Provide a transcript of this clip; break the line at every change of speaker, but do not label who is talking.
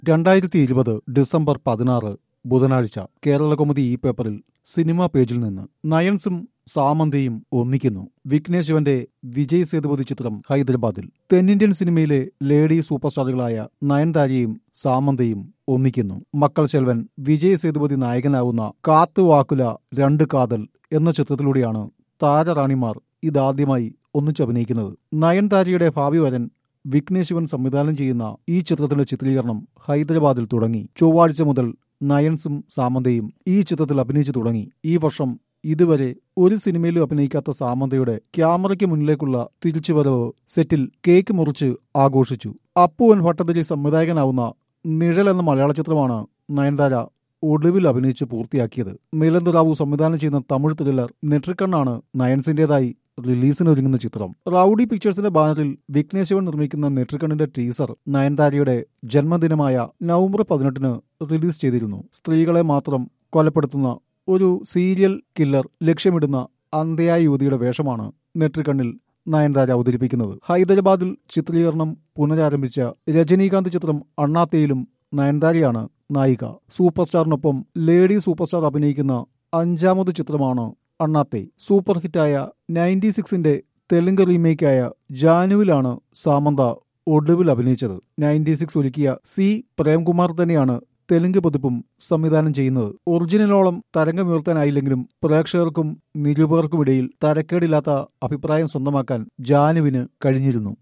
രണ്ടായിരത്തി ഇരുപത് ഡിസംബർ പതിനാറ് ബുധനാഴ്ച കേരളകൗമുദി ഈ പേപ്പറിൽ സിനിമാ പേജിൽ നിന്ന് നയൻസും സാമന്തയും ഒന്നിക്കുന്നു വിഘ്നേഷ് ശിവന്റെ വിജയ് സേതുപതി ചിത്രം ഹൈദരാബാദിൽ തെന്നിന്ത്യൻ സിനിമയിലെ ലേഡി സൂപ്പർ സ്റ്റാറുകളായ നയൻതാരയും സാമന്തയും ഒന്നിക്കുന്നു മക്കൾ ചെൽവൻ വിജയ് സേതുപതി നായകനാവുന്ന കാത്തുവാക്കുല രണ്ട് കാതൽ എന്ന ചിത്രത്തിലൂടെയാണ് താരറാണിമാർ ഇതാദ്യമായി ഒന്നിച്ചഭിനയിക്കുന്നത് നയൻതാരയുടെ ഭാവി വരൻ വിഘ്നേഷ് ശിവൻ സംവിധാനം ചെയ്യുന്ന ഈ ചിത്രത്തിന്റെ ചിത്രീകരണം ഹൈദരാബാദിൽ തുടങ്ങി ചൊവ്വാഴ്ച മുതൽ നയൻസും സാമന്തയും ഈ ചിത്രത്തിൽ അഭിനയിച്ചു തുടങ്ങി ഈ വർഷം ഇതുവരെ ഒരു സിനിമയിലും അഭിനയിക്കാത്ത സാമന്തയുടെ ക്യാമറയ്ക്ക് മുന്നിലേക്കുള്ള തിരിച്ചുവരവ് സെറ്റിൽ കേക്ക് മുറിച്ച് ആഘോഷിച്ചു അപ്പുവൻ ഭട്ടതിരി സംവിധായകനാവുന്ന നിഴൽ എന്ന മലയാള ചിത്രമാണ് നയൻതാര ഒടുവിൽ അഭിനയിച്ച് പൂർത്തിയാക്കിയത് മിലന്ദ് റാവു സംവിധാനം ചെയ്യുന്ന തമിഴ് ത്രില്ലർ നെട്രിക്കണ്ണാണ് നയൻസിന്റേതായി റിലീസിനൊരുങ്ങുന്ന ചിത്രം റൌഡി പിക്ചേഴ്സിന്റെ ബാനറിൽ വിഘ്നേഷ് ശിവൻ നിർമ്മിക്കുന്ന നെട്രിക്കണ്ണിന്റെ ടീസർ നയൻതാരയുടെ ജന്മദിനമായ നവംബർ പതിനെട്ടിന് റിലീസ് ചെയ്തിരുന്നു സ്ത്രീകളെ മാത്രം കൊലപ്പെടുത്തുന്ന ഒരു സീരിയൽ കില്ലർ ലക്ഷ്യമിടുന്ന അന്ധയായ യുവതിയുടെ വേഷമാണ് നെട്രിക്കണ്ണിൽ നയൻതാര അവതരിപ്പിക്കുന്നത് ഹൈദരാബാദിൽ ചിത്രീകരണം പുനരാരംഭിച്ച രജനീകാന്ത് ചിത്രം അണ്ണാത്തയിലും നയൻതാരയാണ് നായിക സൂപ്പർ സ്റ്റാറിനൊപ്പം ലേഡി സൂപ്പർ സ്റ്റാർ അഭിനയിക്കുന്ന അഞ്ചാമത് ചിത്രമാണ് അണ്ണാത്തെ സൂപ്പർ ഹിറ്റായ നയൻറ്റി സിക്സിന്റെ തെലുങ്ക് റീമേക്കായ ജാനുവിലാണ് സാമന്ത ഒടുവിൽ അഭിനയിച്ചത് നയൻറ്റി സിക്സ് ഒരുക്കിയ സി പ്രേംകുമാർ തന്നെയാണ് തെലുങ്ക് പതിപ്പും സംവിധാനം ചെയ്യുന്നത് ഒറിജിനലോളം തരംഗമുയർത്താനായില്ലെങ്കിലും പ്രേക്ഷകർക്കും നിരൂപകർക്കുമിടയിൽ തരക്കേടില്ലാത്ത അഭിപ്രായം സ്വന്തമാക്കാൻ ജാനുവിന് കഴിഞ്ഞിരുന്നു